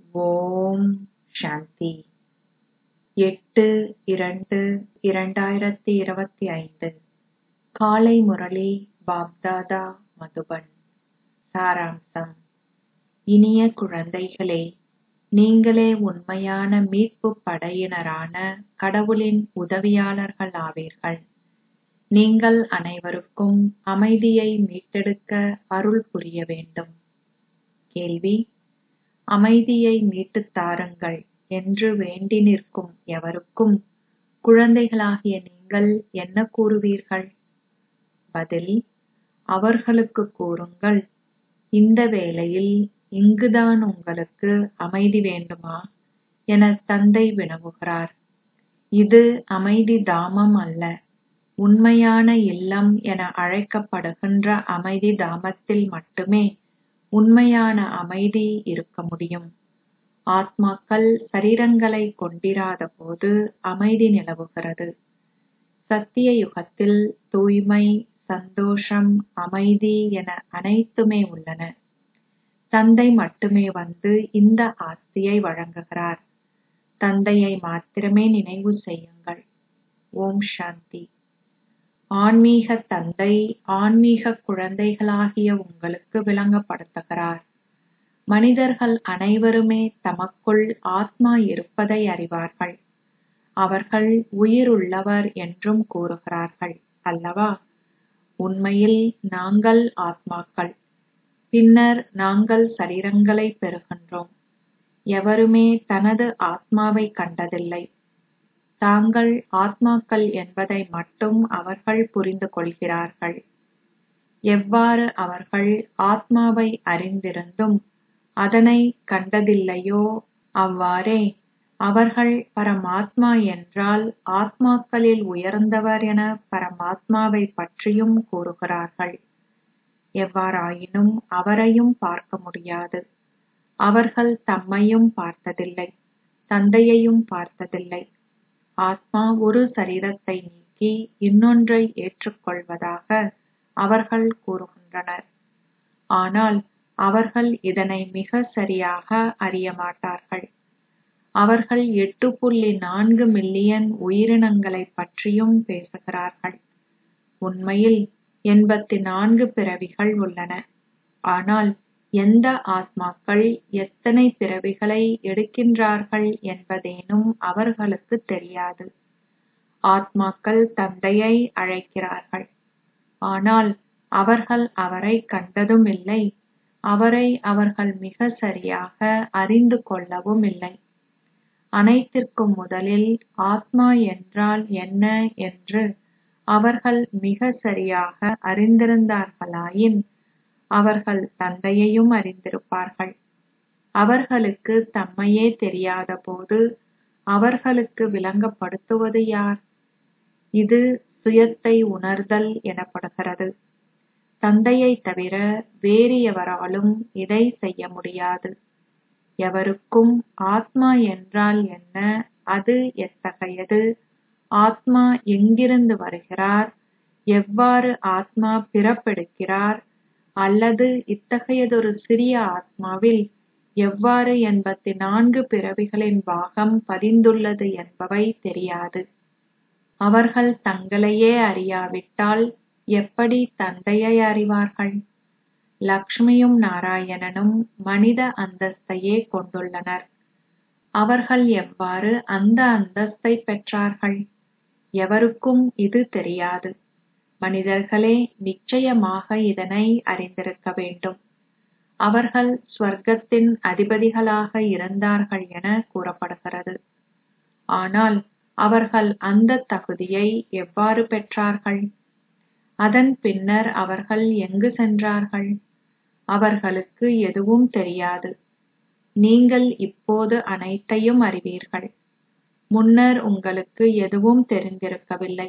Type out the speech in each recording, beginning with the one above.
ஓம் சாந்தி எட்டு இரண்டு இரண்டாயிரத்தி இருபத்தி ஐந்து காலை முரளி பாப்தாதா மதுபன் சாராம்சம் இனிய குழந்தைகளே நீங்களே உண்மையான மீட்புப் படையினரான கடவுளின் உதவியாளர்கள் ஆவீர்கள் நீங்கள் அனைவருக்கும் அமைதியை மீட்டெடுக்க அருள் புரிய வேண்டும் கேள்வி அமைதியை மீட்டுத் தாருங்கள் என்று வேண்டி நிற்கும் எவருக்கும் குழந்தைகளாகிய நீங்கள் என்ன கூறுவீர்கள் பதில் அவர்களுக்குக் கூறுங்கள் இந்த வேளையில் இங்குதான் உங்களுக்கு அமைதி வேண்டுமா என தந்தை வினவுகிறார் இது அமைதி தாமம் அல்ல உண்மையான இல்லம் என அழைக்கப்படுகின்ற அமைதி தாமத்தில் மட்டுமே உண்மையான அமைதி இருக்க முடியும் ஆத்மாக்கள் சரீரங்களைக் கொண்டிராதபோது அமைதி நிலவுகிறது சத்திய யுகத்தில் தூய்மை சந்தோஷம் அமைதி என அனைத்துமே உள்ளன தந்தை மட்டுமே வந்து இந்த ஆஸ்தியை வழங்குகிறார் தந்தையை மாத்திரமே நினைவு செய்யுங்கள் ஓம் சாந்தி ஆன்மீக தந்தை ஆன்மீக குழந்தைகளாகிய உங்களுக்கு விளங்கப்படுத்துகிறார் மனிதர்கள் அனைவருமே தமக்குள் ஆத்மா இருப்பதை அறிவார்கள் அவர்கள் உயிருள்ளவர் என்றும் கூறுகிறார்கள் அல்லவா உண்மையில் நாங்கள் ஆத்மாக்கள் பின்னர் நாங்கள் சரீரங்களை பெறுகின்றோம் எவருமே தனது ஆத்மாவை கண்டதில்லை தாங்கள் ஆத்மாக்கள் என்பதை மட்டும் அவர்கள் புரிந்து கொள்கிறார்கள் எவ்வாறு அவர்கள் ஆத்மாவை அறிந்திருந்தும் அதனை கண்டதில்லையோ அவ்வாறே அவர்கள் பரமாத்மா என்றால் ஆத்மாக்களில் உயர்ந்தவர் என பரமாத்மாவை பற்றியும் கூறுகிறார்கள் எவ்வாறாயினும் அவரையும் பார்க்க முடியாது அவர்கள் தம்மையும் பார்த்ததில்லை தந்தையையும் பார்த்ததில்லை ஆத்மா ஒரு சரீரத்தை நீக்கி இன்னொன்றை ஏற்றுக்கொள்வதாக அவர்கள் கூறுகின்றனர் ஆனால் அவர்கள் இதனை மிக சரியாக அறிய மாட்டார்கள் அவர்கள் எட்டு புள்ளி நான்கு மில்லியன் உயிரினங்களைப் பற்றியும் பேசுகிறார்கள் உண்மையில் எண்பத்தி நான்கு பிறவிகள் உள்ளன ஆனால் எந்த ஆத்மாக்கள் எத்தனை பிறவிகளை எடுக்கின்றார்கள் என்பதேனும் அவர்களுக்கு தெரியாது ஆத்மாக்கள் தந்தையை அழைக்கிறார்கள் ஆனால் அவர்கள் அவரை கண்டதும் இல்லை அவரை அவர்கள் மிக சரியாக அறிந்து கொள்ளவும் இல்லை அனைத்திற்கும் முதலில் ஆத்மா என்றால் என்ன என்று அவர்கள் மிக சரியாக அறிந்திருந்தார்களாயின் அவர்கள் தந்தையையும் அறிந்திருப்பார்கள் அவர்களுக்கு தம்மையே தெரியாத போது அவர்களுக்கு விளங்கப்படுத்துவது யார் இது சுயத்தை உணர்தல் எனப்படுகிறது தந்தையை தவிர வேறு எவராலும் இதை செய்ய முடியாது எவருக்கும் ஆத்மா என்றால் என்ன அது எத்தகையது ஆத்மா எங்கிருந்து வருகிறார் எவ்வாறு ஆத்மா பிறப்பெடுக்கிறார் அல்லது இத்தகையதொரு சிறிய ஆத்மாவில் எவ்வாறு எண்பத்தி நான்கு பிறவிகளின் பாகம் பதிந்துள்ளது என்பவை தெரியாது அவர்கள் தங்களையே அறியாவிட்டால் எப்படி தந்தையை அறிவார்கள் லக்ஷ்மியும் நாராயணனும் மனித அந்தஸ்தையே கொண்டுள்ளனர் அவர்கள் எவ்வாறு அந்த அந்தஸ்தை பெற்றார்கள் எவருக்கும் இது தெரியாது மனிதர்களே நிச்சயமாக இதனை அறிந்திருக்க வேண்டும் அவர்கள் ஸ்வர்க்கத்தின் அதிபதிகளாக இருந்தார்கள் என கூறப்படுகிறது ஆனால் அவர்கள் அந்த தகுதியை எவ்வாறு பெற்றார்கள் அதன் பின்னர் அவர்கள் எங்கு சென்றார்கள் அவர்களுக்கு எதுவும் தெரியாது நீங்கள் இப்போது அனைத்தையும் அறிவீர்கள் முன்னர் உங்களுக்கு எதுவும் தெரிந்திருக்கவில்லை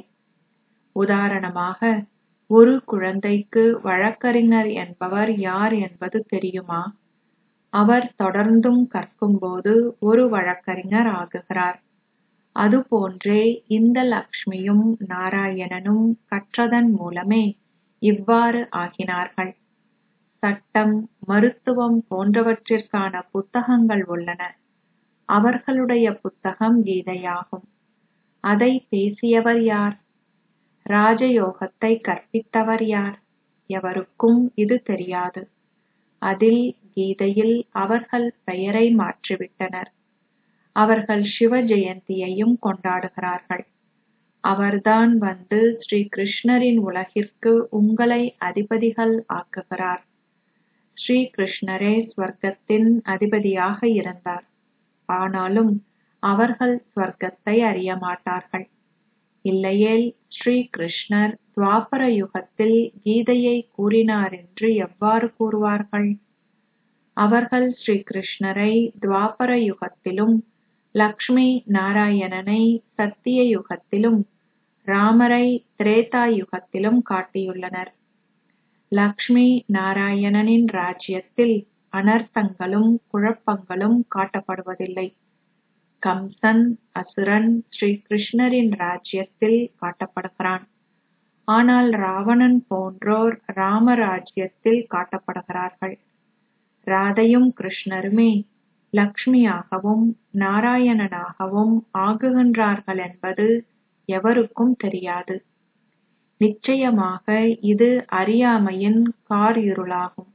உதாரணமாக ஒரு குழந்தைக்கு வழக்கறிஞர் என்பவர் யார் என்பது தெரியுமா அவர் தொடர்ந்தும் கற்கும்போது ஒரு வழக்கறிஞர் ஆகுகிறார் அதுபோன்றே இந்த லக்ஷ்மியும் நாராயணனும் கற்றதன் மூலமே இவ்வாறு ஆகினார்கள் சட்டம் மருத்துவம் போன்றவற்றிற்கான புத்தகங்கள் உள்ளன அவர்களுடைய புத்தகம் கீதையாகும் அதை பேசியவர் யார் ராஜயோகத்தை கற்பித்தவர் யார் எவருக்கும் இது தெரியாது அதில் கீதையில் அவர்கள் பெயரை மாற்றிவிட்டனர் அவர்கள் சிவ ஜெயந்தியையும் கொண்டாடுகிறார்கள் அவர்தான் வந்து ஸ்ரீ கிருஷ்ணரின் உலகிற்கு உங்களை அதிபதிகள் ஆக்குகிறார் ஸ்ரீ கிருஷ்ணரே ஸ்வர்க்கத்தின் அதிபதியாக இருந்தார் ஆனாலும் அவர்கள் ஸ்வர்க்கத்தை அறிய மாட்டார்கள் இல்லையேல் ஸ்ரீ கிருஷ்ணர் துவாபர யுகத்தில் கீதையை கூறினார் என்று எவ்வாறு கூறுவார்கள் அவர்கள் ஸ்ரீ கிருஷ்ணரை துவாபர யுகத்திலும் லக்ஷ்மி நாராயணனை சத்திய யுகத்திலும் ராமரை திரேதா யுகத்திலும் காட்டியுள்ளனர் லக்ஷ்மி நாராயணனின் ராஜ்யத்தில் அனர்த்தங்களும் குழப்பங்களும் காட்டப்படுவதில்லை கம்சன் அசுரன் ஸ்ரீ கிருஷ்ணரின் ராஜ்யத்தில் காட்டப்படுகிறான் ஆனால் ராவணன் போன்றோர் ராம ராஜ்யத்தில் காட்டப்படுகிறார்கள் ராதையும் கிருஷ்ணருமே லக்ஷ்மியாகவும் நாராயணனாகவும் ஆகுகின்றார்கள் என்பது எவருக்கும் தெரியாது நிச்சயமாக இது அறியாமையின் கார் இருளாகும்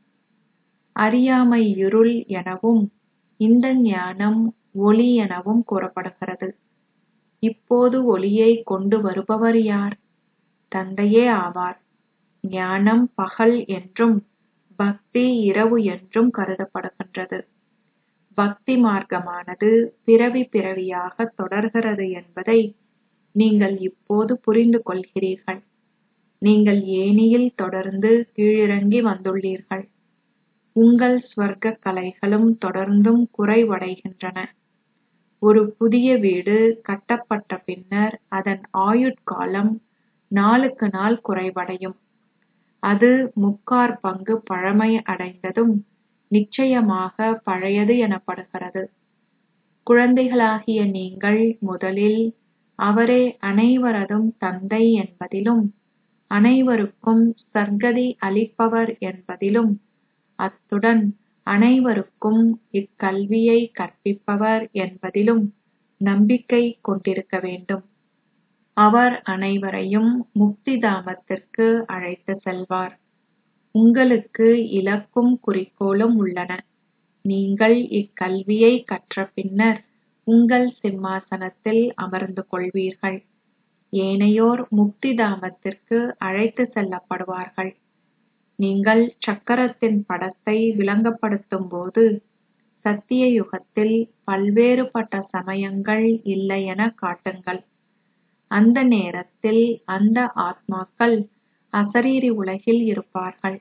அறியாமை இருள் எனவும் இந்த ஞானம் ஒளி எனவும் கூறப்படுகிறது இப்போது ஒளியை கொண்டு வருபவர் யார் தந்தையே ஆவார் ஞானம் பகல் என்றும் பக்தி இரவு என்றும் கருதப்படுகின்றது பக்தி மார்க்கமானது பிறவி பிறவியாக தொடர்கிறது என்பதை நீங்கள் இப்போது புரிந்து கொள்கிறீர்கள் நீங்கள் ஏனியில் தொடர்ந்து கீழிறங்கி வந்துள்ளீர்கள் உங்கள் ஸ்வர்க்க கலைகளும் தொடர்ந்தும் குறைவடைகின்றன ஒரு புதிய வீடு கட்டப்பட்ட பின்னர் அதன் ஆயுட்காலம் நாளுக்கு நாள் குறைவடையும் அது முக்கார் பங்கு பழமை அடைந்ததும் நிச்சயமாக பழையது எனப்படுகிறது குழந்தைகளாகிய நீங்கள் முதலில் அவரே அனைவரதும் தந்தை என்பதிலும் அனைவருக்கும் சர்க்கதி அளிப்பவர் என்பதிலும் அத்துடன் அனைவருக்கும் இக்கல்வியை கற்பிப்பவர் என்பதிலும் நம்பிக்கை கொண்டிருக்க வேண்டும் அவர் அனைவரையும் முக்தி தாமத்திற்கு அழைத்து செல்வார் உங்களுக்கு இலக்கும் குறிக்கோளும் உள்ளன நீங்கள் இக்கல்வியை கற்ற பின்னர் உங்கள் சிம்மாசனத்தில் அமர்ந்து கொள்வீர்கள் ஏனையோர் முக்தி தாமத்திற்கு அழைத்து செல்லப்படுவார்கள் நீங்கள் சக்கரத்தின் படத்தை விளங்கப்படுத்தும் போது சத்திய யுகத்தில் பல்வேறுபட்ட சமயங்கள் இல்லை என காட்டுங்கள் அந்த நேரத்தில் அந்த ஆத்மாக்கள் அசரீரி உலகில் இருப்பார்கள்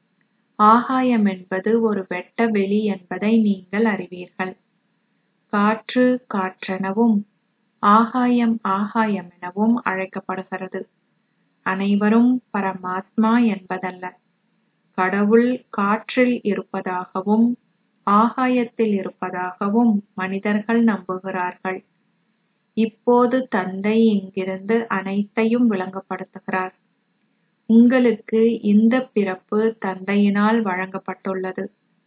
ஆகாயம் என்பது ஒரு வெட்ட வெளி என்பதை நீங்கள் அறிவீர்கள் காற்று காற்றெனவும் ஆகாயம் ஆகாயமெனவும் அழைக்கப்படுகிறது அனைவரும் பரமாத்மா என்பதல்ல கடவுள் காற்றில் இருப்பதாகவும் ஆகாயத்தில் இருப்பதாகவும் மனிதர்கள் நம்புகிறார்கள் இப்போது தந்தை இங்கிருந்து அனைத்தையும் விளங்கப்படுத்துகிறார் உங்களுக்கு இந்த பிறப்பு தந்தையினால் வழங்கப்பட்டுள்ளது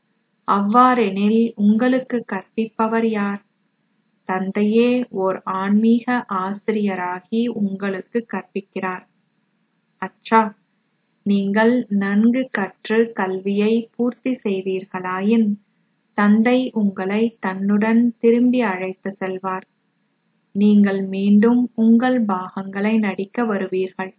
அவ்வாறெனில் உங்களுக்கு கற்பிப்பவர் யார் தந்தையே ஓர் ஆன்மீக ஆசிரியராகி உங்களுக்கு கற்பிக்கிறார் அச்சா நீங்கள் நன்கு கற்று கல்வியை பூர்த்தி செய்தீர்களாயின் தந்தை உங்களை தன்னுடன் திரும்பி அழைத்து செல்வார் நீங்கள் மீண்டும் உங்கள் பாகங்களை நடிக்க வருவீர்கள்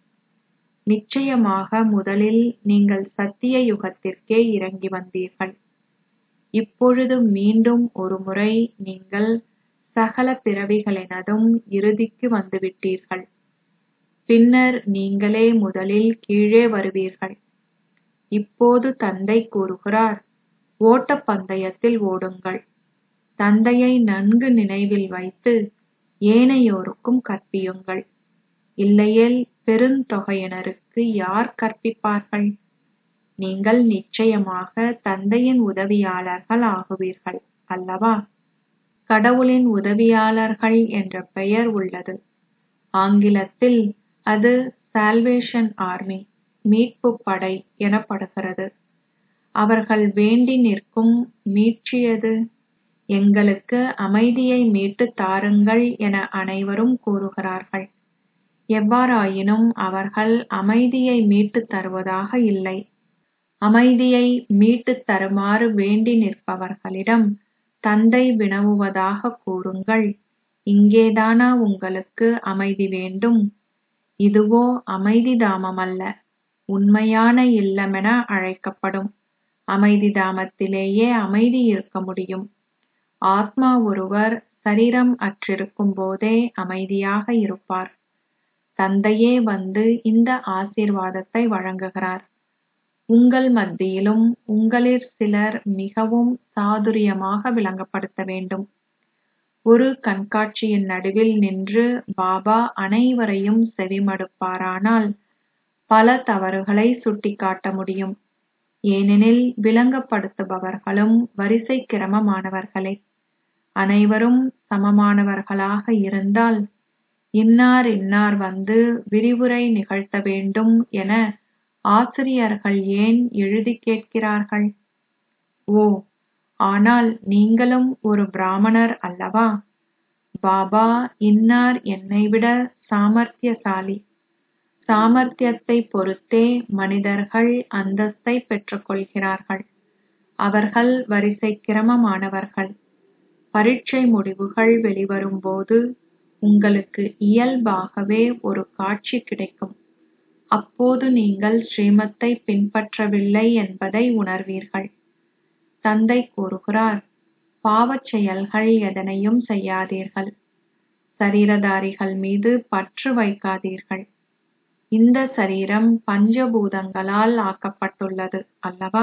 நிச்சயமாக முதலில் நீங்கள் சத்திய யுகத்திற்கே இறங்கி வந்தீர்கள் இப்பொழுது மீண்டும் ஒருமுறை நீங்கள் சகல பிறவிகளினதும் இறுதிக்கு வந்துவிட்டீர்கள் பின்னர் நீங்களே முதலில் கீழே வருவீர்கள் இப்போது தந்தை கூறுகிறார் ஓட்டப்பந்தயத்தில் ஓடுங்கள் தந்தையை நன்கு நினைவில் வைத்து ஏனையோருக்கும் கற்பியுங்கள் இல்லையேல் பெருந்தொகையினருக்கு யார் கற்பிப்பார்கள் நீங்கள் நிச்சயமாக தந்தையின் உதவியாளர்கள் ஆகுவீர்கள் அல்லவா கடவுளின் உதவியாளர்கள் என்ற பெயர் உள்ளது ஆங்கிலத்தில் அது சால்வேஷன் ஆர்மி மீட்புப் படை எனப்படுகிறது அவர்கள் வேண்டி நிற்கும் மீட்சியது எங்களுக்கு அமைதியை மீட்டுத் தாருங்கள் என அனைவரும் கூறுகிறார்கள் எவ்வாறாயினும் அவர்கள் அமைதியை மீட்டுத் தருவதாக இல்லை அமைதியை மீட்டுத் தருமாறு வேண்டி நிற்பவர்களிடம் தந்தை வினவுவதாக கூறுங்கள் இங்கேதானா உங்களுக்கு அமைதி வேண்டும் இதுவோ அமைதி தாமமல்ல உண்மையான இல்லமென அழைக்கப்படும் அமைதி தாமத்திலேயே அமைதி இருக்க முடியும் ஆத்மா ஒருவர் சரீரம் அற்றிருக்கும் போதே அமைதியாக இருப்பார் தந்தையே வந்து இந்த ஆசீர்வாதத்தை வழங்குகிறார் உங்கள் மத்தியிலும் உங்களிற் சிலர் மிகவும் சாதுரியமாக விளங்கப்படுத்த வேண்டும் ஒரு கண்காட்சியின் நடுவில் நின்று பாபா அனைவரையும் செவிமடுப்பாரானால் பல தவறுகளை சுட்டிக்காட்ட முடியும் ஏனெனில் விளங்கப்படுத்துபவர்களும் வரிசை கிரமமானவர்களே அனைவரும் சமமானவர்களாக இருந்தால் இன்னார் இன்னார் வந்து விரிவுரை நிகழ்த்த வேண்டும் என ஆசிரியர்கள் ஏன் எழுதிக் கேட்கிறார்கள் ஓ ஆனால் நீங்களும் ஒரு பிராமணர் அல்லவா பாபா இன்னார் என்னைவிட சாமர்த்தியசாலி சாமர்த்தியத்தை பொறுத்தே மனிதர்கள் அந்தஸ்தை பெற்றுக் கொள்கிறார்கள் அவர்கள் வரிசை கிரமமானவர்கள் பரீட்சை முடிவுகள் வெளிவரும்போது உங்களுக்கு இயல்பாகவே ஒரு காட்சி கிடைக்கும் அப்போது நீங்கள் ஸ்ரீமத்தை பின்பற்றவில்லை என்பதை உணர்வீர்கள் தந்தை கூறுகிறார் பாவச் செயல்கள் எதனையும் செய்யாதீர்கள் சரீரதாரிகள் மீது பற்று வைக்காதீர்கள் இந்த சரீரம் பஞ்சபூதங்களால் ஆக்கப்பட்டுள்ளது அல்லவா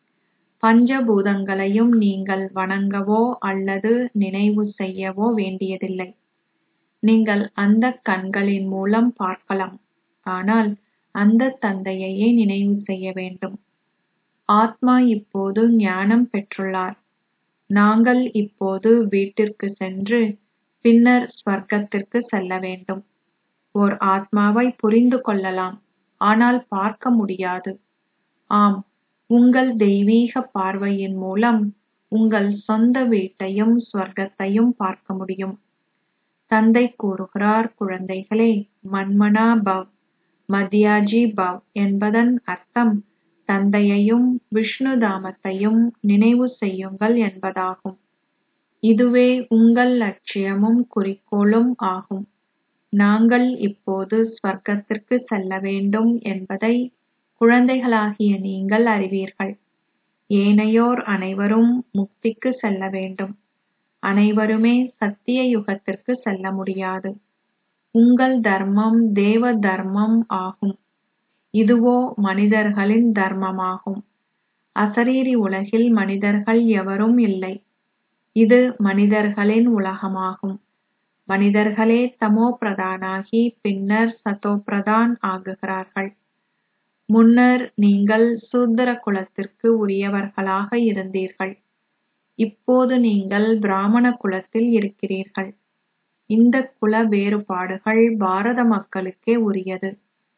பஞ்சபூதங்களையும் நீங்கள் வணங்கவோ அல்லது நினைவு செய்யவோ வேண்டியதில்லை நீங்கள் அந்த கண்களின் மூலம் பார்க்கலாம் ஆனால் அந்த தந்தையையே நினைவு செய்ய வேண்டும் ஆத்மா இப்போது ஞானம் பெற்றுள்ளார் நாங்கள் இப்போது வீட்டிற்கு சென்று பின்னர் ஸ்வர்க்கத்திற்கு செல்ல வேண்டும் ஓர் ஆத்மாவை புரிந்து கொள்ளலாம் ஆனால் பார்க்க முடியாது ஆம் உங்கள் தெய்வீக பார்வையின் மூலம் உங்கள் சொந்த வீட்டையும் ஸ்வர்க்கத்தையும் பார்க்க முடியும் தந்தை கூறுகிறார் குழந்தைகளே மன்மனா பவ் மத்யாஜி பவ் என்பதன் அர்த்தம் தந்தையையும் விஷ்ணு தாமத்தையும் நினைவு செய்யுங்கள் என்பதாகும் இதுவே உங்கள் லட்சியமும் குறிக்கோளும் ஆகும் நாங்கள் இப்போது ஸ்வர்க்கத்திற்கு செல்ல வேண்டும் என்பதை குழந்தைகளாகிய நீங்கள் அறிவீர்கள் ஏனையோர் அனைவரும் முக்திக்கு செல்ல வேண்டும் அனைவருமே சத்திய யுகத்திற்கு செல்ல முடியாது உங்கள் தர்மம் தேவ தர்மம் ஆகும் இதுவோ மனிதர்களின் தர்மமாகும் அசரீரி உலகில் மனிதர்கள் எவரும் இல்லை இது மனிதர்களின் உலகமாகும் மனிதர்களே தமோ பிரதானாகி பின்னர் சதோ பிரதான் ஆகுகிறார்கள் முன்னர் நீங்கள் சூத்திர குலத்திற்கு உரியவர்களாக இருந்தீர்கள் இப்போது நீங்கள் பிராமண குலத்தில் இருக்கிறீர்கள் இந்த குல வேறுபாடுகள் பாரத மக்களுக்கே உரியது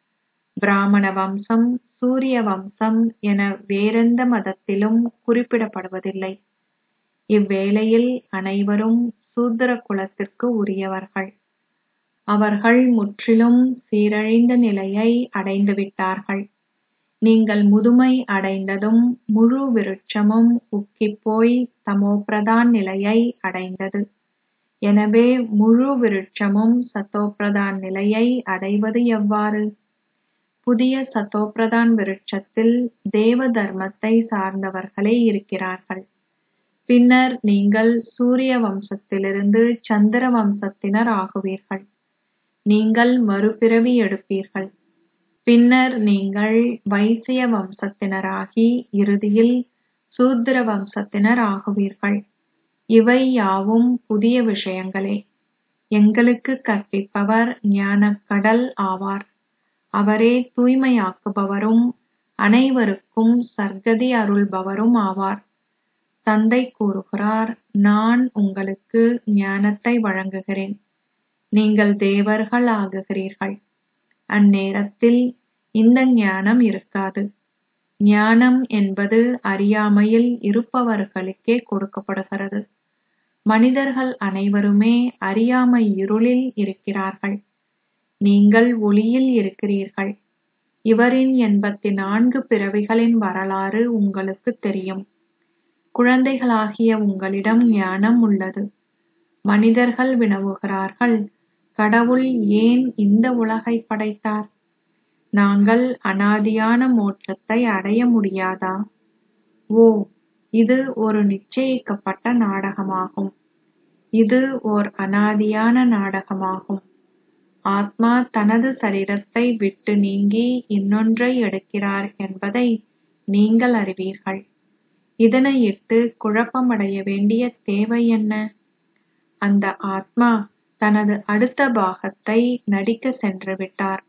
பிராமண வம்சம் சூரிய வம்சம் என வேறெந்த மதத்திலும் குறிப்பிடப்படுவதில்லை இவ்வேளையில் அனைவரும் சூத்திர குலத்திற்கு உரியவர்கள் அவர்கள் முற்றிலும் சீரழிந்த நிலையை அடைந்துவிட்டார்கள் நீங்கள் முதுமை அடைந்ததும் முழு விருட்சமும் உக்கிப்போய் தமோபிரதான் நிலையை அடைந்தது எனவே முழு விருட்சமும் சத்தோப்பிரதான் நிலையை அடைவது எவ்வாறு புதிய சத்தோப்பிரதான் விருட்சத்தில் தேவ தர்மத்தை சார்ந்தவர்களே இருக்கிறார்கள் பின்னர் நீங்கள் சூரிய வம்சத்திலிருந்து சந்திர வம்சத்தினர் ஆகுவீர்கள் நீங்கள் மறுபிறவி எடுப்பீர்கள் பின்னர் நீங்கள் வைசிய வம்சத்தினராகி இறுதியில் சூத்திர வம்சத்தினர் ஆகுவீர்கள் இவை யாவும் புதிய விஷயங்களே எங்களுக்கு கற்பிப்பவர் ஞானக்கடல் ஆவார் அவரே தூய்மையாக்குபவரும் அனைவருக்கும் சர்க்கதி அருள்பவரும் ஆவார் தந்தை கூறுகிறார் நான் உங்களுக்கு ஞானத்தை வழங்குகிறேன் நீங்கள் தேவர்கள் ஆகுகிறீர்கள் அந்நேரத்தில் இந்த ஞானம் இருக்காது ஞானம் என்பது அறியாமையில் இருப்பவர்களுக்கே கொடுக்கப்படுகிறது மனிதர்கள் அனைவருமே அறியாமை இருளில் இருக்கிறார்கள் நீங்கள் ஒளியில் இருக்கிறீர்கள் இவரின் எண்பத்தி நான்கு பிறவிகளின் வரலாறு உங்களுக்கு தெரியும் குழந்தைகளாகிய உங்களிடம் ஞானம் உள்ளது மனிதர்கள் வினவுகிறார்கள் கடவுள் ஏன் இந்த உலகை படைத்தார் நாங்கள் அனாதியான மோட்சத்தை அடைய முடியாதா ஓ இது ஒரு நிச்சயிக்கப்பட்ட நாடகமாகும் இது ஓர் அனாதியான நாடகமாகும் ஆத்மா தனது சரீரத்தை விட்டு நீங்கி இன்னொன்றை எடுக்கிறார் என்பதை நீங்கள் அறிவீர்கள் இதனையிட்டு குழப்பமடைய வேண்டிய தேவை என்ன அந்த ஆத்மா தனது அடுத்த பாகத்தை நடிக்க சென்று விட்டார்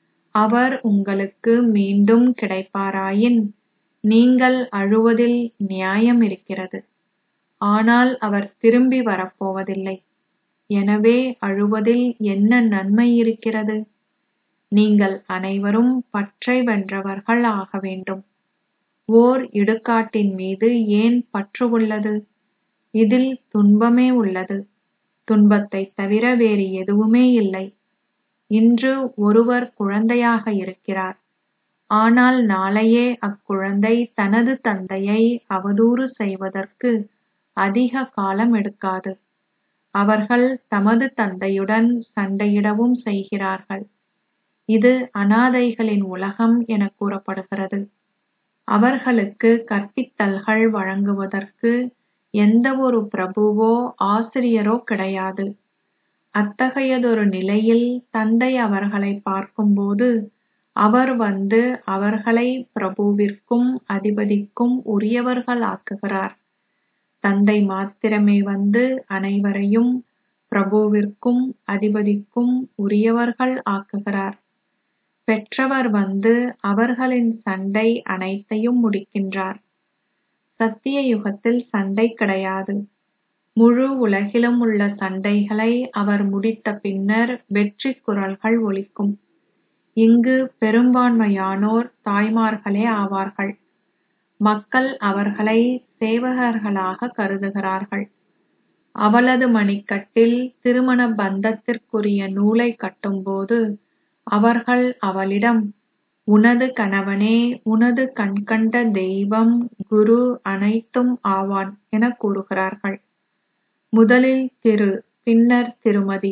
அவர் உங்களுக்கு மீண்டும் கிடைப்பாராயின் நீங்கள் அழுவதில் நியாயம் இருக்கிறது ஆனால் அவர் திரும்பி வரப்போவதில்லை எனவே அழுவதில் என்ன நன்மை இருக்கிறது நீங்கள் அனைவரும் பற்றை வென்றவர்கள் ஆக வேண்டும் ஓர் இடுகாட்டின் மீது ஏன் பற்று உள்ளது இதில் துன்பமே உள்ளது துன்பத்தைத் தவிர வேறு எதுவுமே இல்லை இன்று ஒருவர் குழந்தையாக இருக்கிறார் ஆனால் நாளையே அக்குழந்தை தனது தந்தையை அவதூறு செய்வதற்கு அதிக காலம் எடுக்காது அவர்கள் தமது தந்தையுடன் சண்டையிடவும் செய்கிறார்கள் இது அனாதைகளின் உலகம் என கூறப்படுகிறது அவர்களுக்கு கற்பித்தல்கள் வழங்குவதற்கு எந்த ஒரு பிரபுவோ ஆசிரியரோ கிடையாது அத்தகையதொரு நிலையில் தந்தை அவர்களை பார்க்கும்போது அவர் வந்து அவர்களை பிரபுவிற்கும் அதிபதிக்கும் உரியவர்கள் ஆக்குகிறார் தந்தை மாத்திரமே வந்து அனைவரையும் பிரபுவிற்கும் அதிபதிக்கும் உரியவர்கள் ஆக்குகிறார் பெற்றவர் வந்து அவர்களின் சண்டை அனைத்தையும் முடிக்கின்றார் சத்திய யுகத்தில் சண்டை கிடையாது முழு உலகிலும் உள்ள சண்டைகளை அவர் முடித்த பின்னர் வெற்றி குரல்கள் ஒலிக்கும் இங்கு பெரும்பான்மையானோர் தாய்மார்களே ஆவார்கள் மக்கள் அவர்களை சேவகர்களாக கருதுகிறார்கள் அவளது மணிக்கட்டில் திருமண பந்தத்திற்குரிய நூலை கட்டும்போது அவர்கள் அவளிடம் உனது கணவனே உனது கண்கண்ட தெய்வம் குரு அனைத்தும் ஆவான் என கூறுகிறார்கள் முதலில் திரு பின்னர் திருமதி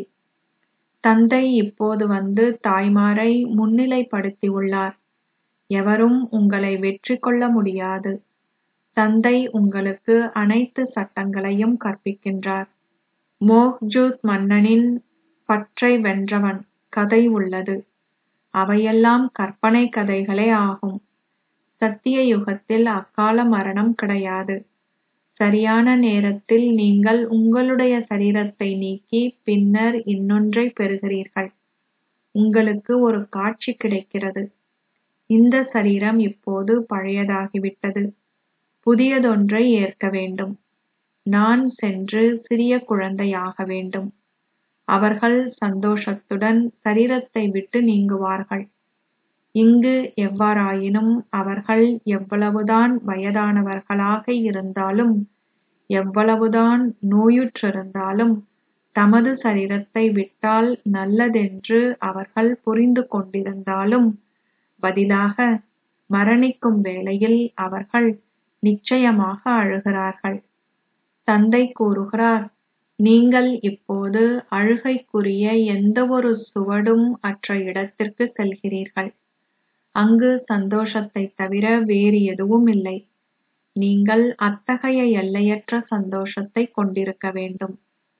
தந்தை இப்போது வந்து தாய்மாரை முன்னிலைப்படுத்தியுள்ளார் எவரும் உங்களை வெற்றி கொள்ள முடியாது தந்தை உங்களுக்கு அனைத்து சட்டங்களையும் கற்பிக்கின்றார் மோஹ்ஜூத் மன்னனின் பற்றை வென்றவன் கதை உள்ளது அவையெல்லாம் கற்பனை கதைகளே ஆகும் சத்திய யுகத்தில் அக்கால மரணம் கிடையாது சரியான நேரத்தில் நீங்கள் உங்களுடைய சரீரத்தை நீக்கி பின்னர் இன்னொன்றை பெறுகிறீர்கள் உங்களுக்கு ஒரு காட்சி கிடைக்கிறது இந்த சரீரம் இப்போது பழையதாகிவிட்டது புதியதொன்றை ஏற்க வேண்டும் நான் சென்று சிறிய குழந்தையாக வேண்டும் அவர்கள் சந்தோஷத்துடன் சரீரத்தை விட்டு நீங்குவார்கள் இங்கு எவ்வாறாயினும் அவர்கள் எவ்வளவுதான் வயதானவர்களாக இருந்தாலும் எவ்வளவுதான் நோயுற்றிருந்தாலும் தமது சரீரத்தை விட்டால் நல்லதென்று அவர்கள் புரிந்து கொண்டிருந்தாலும் பதிலாக மரணிக்கும் வேளையில் அவர்கள் நிச்சயமாக அழுகிறார்கள் தந்தை கூறுகிறார் நீங்கள் இப்போது அழுகைக்குரிய எந்தவொரு சுவடும் அற்ற இடத்திற்கு செல்கிறீர்கள் அங்கு சந்தோஷத்தைத் தவிர வேறு எதுவும் இல்லை நீங்கள் அத்தகைய எல்லையற்ற சந்தோஷத்தை கொண்டிருக்க வேண்டும்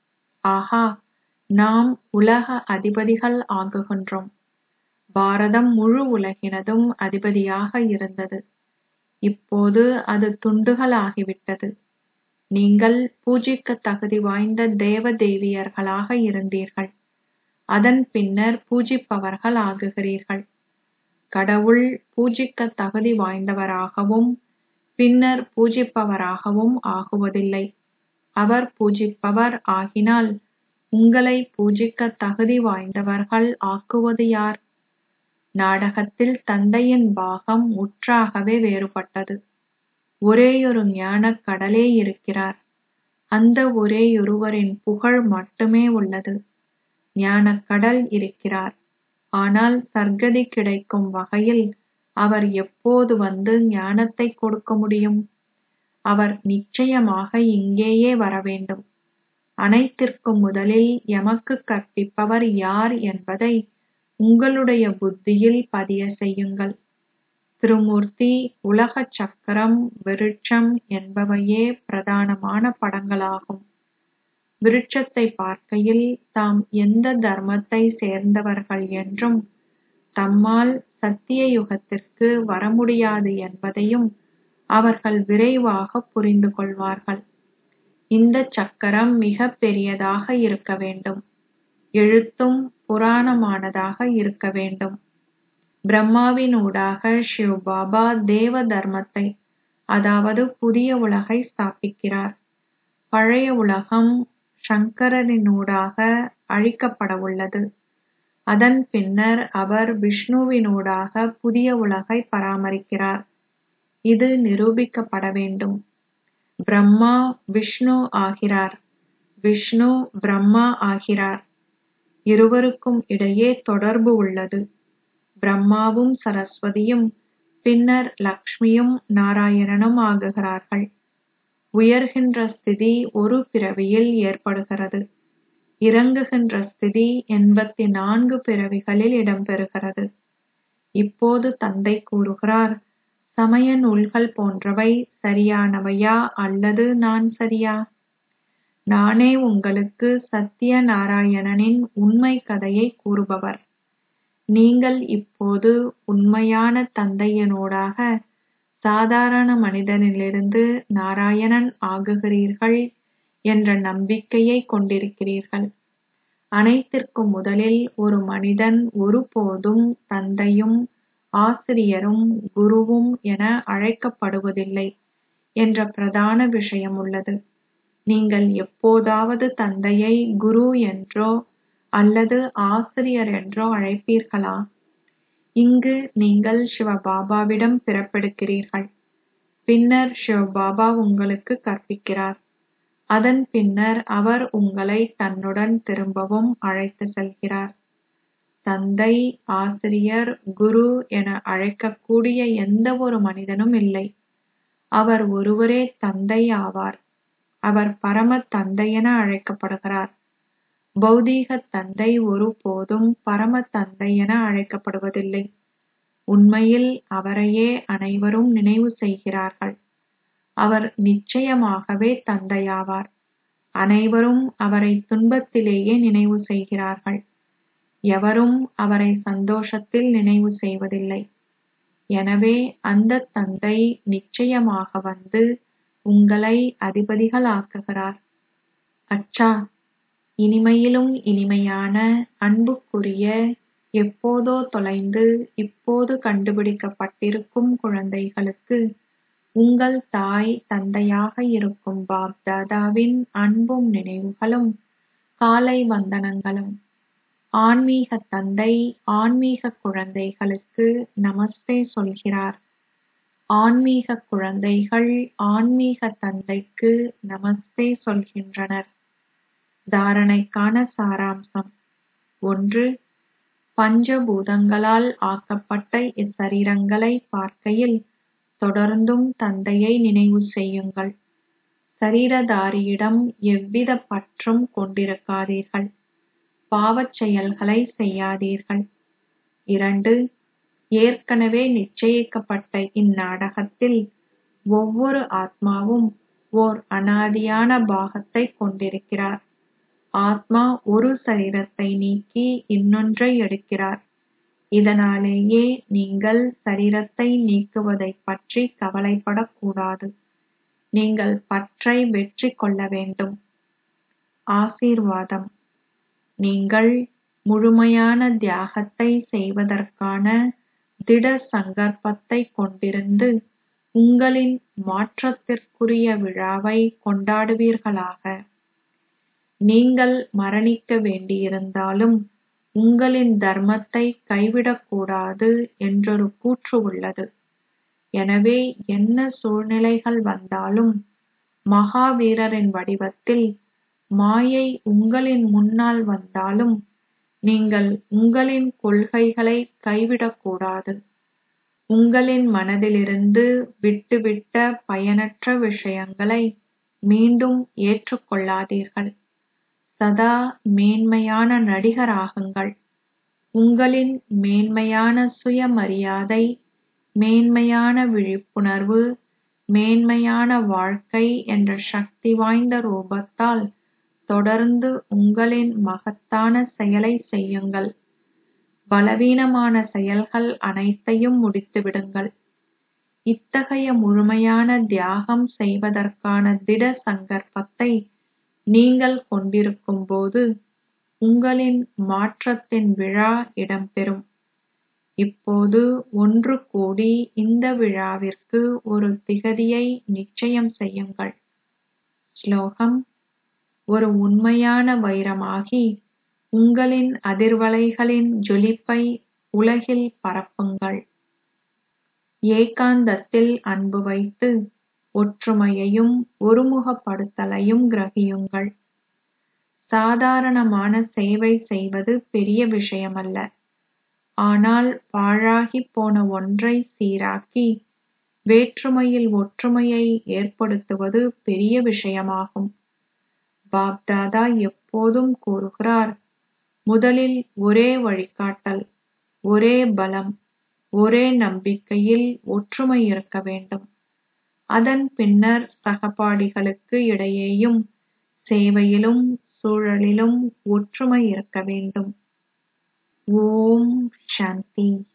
ஆஹா நாம் உலக அதிபதிகள் ஆகுகின்றோம் பாரதம் முழு உலகினதும் அதிபதியாக இருந்தது இப்போது அது துண்டுகளாகிவிட்டது நீங்கள் பூஜிக்க தகுதி வாய்ந்த தேவ தேவியர்களாக இருந்தீர்கள் அதன் பின்னர் பூஜிப்பவர்கள் ஆகுகிறீர்கள் கடவுள் பூஜிக்க தகுதி வாய்ந்தவராகவும் பின்னர் பூஜிப்பவராகவும் ஆகுவதில்லை அவர் பூஜிப்பவர் ஆகினால் உங்களை பூஜிக்க தகுதி வாய்ந்தவர்கள் ஆக்குவது யார் நாடகத்தில் தந்தையின் பாகம் முற்றாகவே வேறுபட்டது ஒரேயொரு ஞானக் கடலே இருக்கிறார் அந்த ஒரேயொருவரின் புகழ் மட்டுமே உள்ளது ஞானக் கடல் இருக்கிறார் ஆனால் சர்க்கதி கிடைக்கும் வகையில் அவர் எப்போது வந்து ஞானத்தை கொடுக்க முடியும் அவர் நிச்சயமாக இங்கேயே வரவேண்டும் அனைத்திற்கும் முதலில் எமக்கு கற்பிப்பவர் யார் என்பதை உங்களுடைய புத்தியில் பதிய செய்யுங்கள் திருமூர்த்தி உலக சக்கரம் விருட்சம் என்பவையே பிரதானமான படங்களாகும் விருட்சத்தை பார்க்கையில் தாம் எந்த தர்மத்தை சேர்ந்தவர்கள் என்றும் தம்மால் சத்திய யுகத்திற்கு வர முடியாது என்பதையும் அவர்கள் விரைவாக புரிந்து கொள்வார்கள் இந்த சக்கரம் மிக பெரியதாக இருக்க வேண்டும் எழுத்தும் புராணமானதாக இருக்க வேண்டும் பிரம்மாவினூடாக சிவ் பாபா தேவ தர்மத்தை அதாவது புதிய உலகை ஸ்தாபிக்கிறார் பழைய உலகம் சங்கரனினூடாக அழிக்கப்படவுள்ளது அதன் பின்னர் அவர் விஷ்ணுவினூடாக புதிய உலகை பராமரிக்கிறார் இது நிரூபிக்கப்பட வேண்டும் பிரம்மா விஷ்ணு ஆகிறார் விஷ்ணு பிரம்மா ஆகிறார் இருவருக்கும் இடையே தொடர்பு உள்ளது பிரம்மாவும் சரஸ்வதியும் பின்னர் லக்ஷ்மியும் நாராயணனும் ஆகுகிறார்கள் உயர்கின்ற ஸ்திதி ஒரு பிறவியில் ஏற்படுகிறது இறங்குகின்ற ஸ்திதி எண்பத்தி நான்கு பிறவிகளில் இடம்பெறுகிறது இப்போது தந்தை கூறுகிறார் சமய நூல்கள் போன்றவை சரியானவையா அல்லது நான் சரியா நானே உங்களுக்கு சத்திய நாராயணனின் உண்மை கதையை கூறுபவர் நீங்கள் இப்போது உண்மையான தந்தையினூடாக சாதாரண மனிதனிலிருந்து நாராயணன் ஆகுகிறீர்கள் என்ற நம்பிக்கையை கொண்டிருக்கிறீர்கள் அனைத்திற்கும் முதலில் ஒரு மனிதன் ஒருபோதும் தந்தையும் ஆசிரியரும் குருவும் என அழைக்கப்படுவதில்லை என்ற பிரதான விஷயம் உள்ளது நீங்கள் எப்போதாவது தந்தையை குரு என்றோ அல்லது ஆசிரியர் என்றோ அழைப்பீர்களா இங்கு நீங்கள் சிவபாபாவிடம் பிறப்பெடுக்கிறீர்கள் பின்னர் சிவபாபா உங்களுக்கு கற்பிக்கிறார் அதன் பின்னர் அவர் உங்களை தன்னுடன் திரும்பவும் அழைத்து செல்கிறார் தந்தை ஆசிரியர் குரு என அழைக்கக்கூடிய எந்த ஒரு மனிதனும் இல்லை அவர் ஒருவரே தந்தை ஆவார் அவர் பரம தந்தையென அழைக்கப்படுகிறார் பௌதீக தந்தை ஒருபோதும் பரம தந்தை என அழைக்கப்படுவதில்லை உண்மையில் அவரையே அனைவரும் நினைவு செய்கிறார்கள் அவர் நிச்சயமாகவே தந்தையாவார் அனைவரும் அவரை துன்பத்திலேயே நினைவு செய்கிறார்கள் எவரும் அவரை சந்தோஷத்தில் நினைவு செய்வதில்லை எனவே அந்த தந்தை நிச்சயமாக வந்து உங்களை அதிபதிகளாக்குகிறார் அச்சா இனிமையிலும் இனிமையான அன்புக்குரிய எப்போதோ தொலைந்து இப்போது கண்டுபிடிக்கப்பட்டிருக்கும் குழந்தைகளுக்கு உங்கள் தாய் தந்தையாக இருக்கும் பாப் தாதாவின் அன்பும் நினைவுகளும் காலை வந்தனங்களும் ஆன்மீக தந்தை ஆன்மீக குழந்தைகளுக்கு நமஸ்தே சொல்கிறார் ஆன்மீக குழந்தைகள் ஆன்மீக தந்தைக்கு நமஸ்தே சொல்கின்றனர் தாரணைக்கான சாராம்சம் ஒன்று பஞ்சபூதங்களால் ஆக்கப்பட்ட இச்சரீரங்களை பார்க்கையில் தொடர்ந்தும் தந்தையை நினைவு செய்யுங்கள் சரீரதாரியிடம் எவ்வித பற்றும் கொண்டிருக்காதீர்கள் பாவச் செயல்களை செய்யாதீர்கள் இரண்டு ஏற்கனவே நிச்சயிக்கப்பட்ட இந்நாடகத்தில் ஒவ்வொரு ஆத்மாவும் ஓர் அனாதியான பாகத்தை கொண்டிருக்கிறார் ஆத்மா ஒரு சரீரத்தை நீக்கி இன்னொன்றை எடுக்கிறார் இதனாலேயே நீங்கள் சரீரத்தை நீக்குவதைப் பற்றி கவலைப்படக்கூடாது நீங்கள் பற்றை வெற்றி கொள்ள வேண்டும் ஆசீர்வாதம் நீங்கள் முழுமையான தியாகத்தை செய்வதற்கான திட சங்கற்பத்தை கொண்டிருந்து உங்களின் மாற்றத்திற்குரிய விழாவை கொண்டாடுவீர்களாக நீங்கள் மரணிக்க வேண்டியிருந்தாலும் உங்களின் தர்மத்தை கைவிடக்கூடாது என்றொரு கூற்று உள்ளது எனவே என்ன சூழ்நிலைகள் வந்தாலும் மகாவீரரின் வடிவத்தில் மாயை உங்களின் முன்னால் வந்தாலும் நீங்கள் உங்களின் கொள்கைகளை கைவிடக்கூடாது உங்களின் மனதிலிருந்து விட்டுவிட்ட பயனற்ற விஷயங்களை மீண்டும் ஏற்றுக்கொள்ளாதீர்கள் சதா மேன்மையான நடிகராகுங்கள் உங்களின் மேன்மையான சுயமரியாதை மேன்மையான விழிப்புணர்வு மேன்மையான வாழ்க்கை என்ற சக்தி வாய்ந்த ரூபத்தால் தொடர்ந்து உங்களின் மகத்தான செயலை செய்யுங்கள் பலவீனமான செயல்கள் அனைத்தையும் முடித்துவிடுங்கள் இத்தகைய முழுமையான தியாகம் செய்வதற்கான திட சங்கற்பத்தை நீங்கள் கொண்டிருக்கும்போது உங்களின் மாற்றத்தின் விழா இடம்பெறும் இப்போது ஒன்று கூடி இந்த விழாவிற்கு ஒரு திகதியை நிச்சயம் செய்யுங்கள் ஸ்லோகம் ஒரு உண்மையான வைரமாகி உங்களின் அதிர்வலைகளின் ஜொலிப்பை உலகில் பரப்புங்கள் ஏகாந்தத்தில் அன்பு வைத்து ஒற்றுமையையும் ஒருமுகப்படுத்தலையும் கிரகியுங்கள் சாதாரணமான சேவை செய்வது பெரிய விஷயமல்ல ஆனால் பாழாகிப் போன ஒன்றை சீராக்கி வேற்றுமையில் ஒற்றுமையை ஏற்படுத்துவது பெரிய விஷயமாகும் பாப்தாதா எப்போதும் கூறுகிறார் முதலில் ஒரே வழிகாட்டல் ஒரே பலம் ஒரே நம்பிக்கையில் ஒற்றுமை இருக்க வேண்டும் அதன் பின்னர் சகபாடிகளுக்கு இடையேயும் சேவையிலும் சூழலிலும் ஒற்றுமை இருக்க வேண்டும் ஓம் சாந்தி